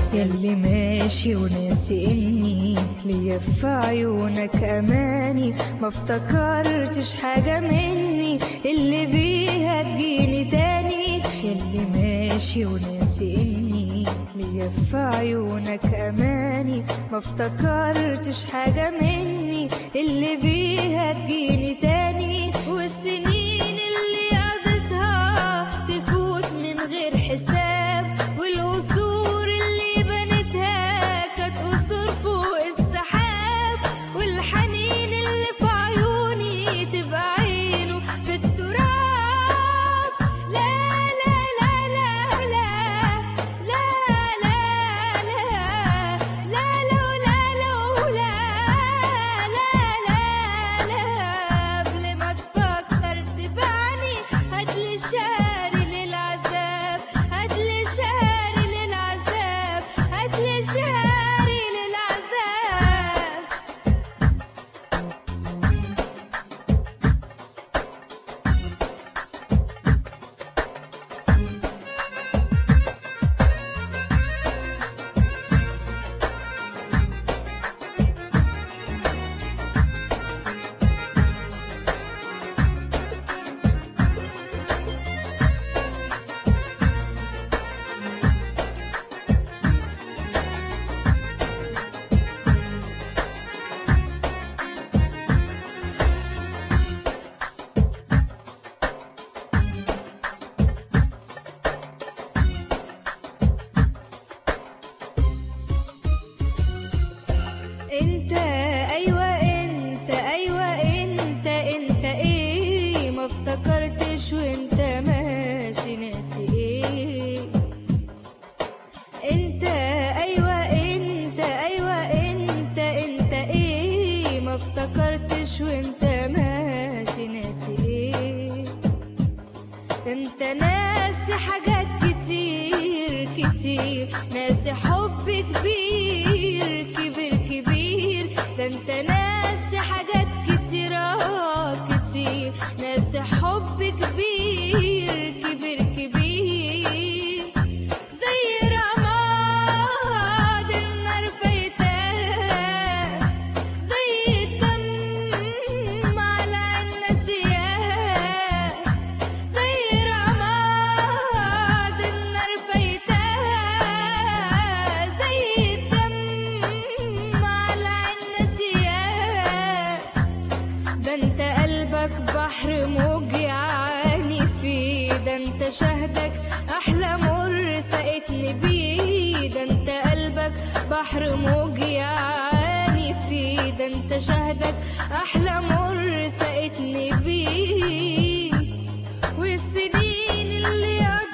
ياللي ماشي وناسي اني ليا في عيونك اماني ما افتكرتش حاجة مني اللي بيها تجيني تاني ياللي ماشي وناسي اني ليا في عيونك اماني ما افتكرتش حاجة مني اللي بيها تجيني تاني والسنين اللي قضيتها تفوت من غير حساب والقصور اللي بنتها كانت قصور فوق السحاب والحنين اللي في عيوني تبقى عينه في التراب لا لا لا لا لا لا لا لا لا لا لا لا لا لا قبل ما تفكر تبعني هاتلي شاري للعذاب هاتلي شاري للعذاب هاتلي شاري للعذاب انت ايوه انت ايوه انت انت ايه ما افتكرتش وانت ماشي ناسي ايه انت ايوه انت ايوه انت انت ايه ما افتكرتش وانت ماشي ناسي ايه انت ناسي حاجات كتير كتير ناسي حب كبير كبير كبير ده انت ناسي حاجات كتير آه كتير ناسي حب كبير كبير كبير زي رماد النار فايتاه زي الدم على النسيان زي رماد النار فايتاه زي الدم على النسيان ده انت قلبك بحر موج يعاني فيه ده انت شهدك احلى مر سقتني بيه ده انت قلبك بحر موج يعاني فيه ده انت شهدك احلى مر سقتني بيه والسنين اللي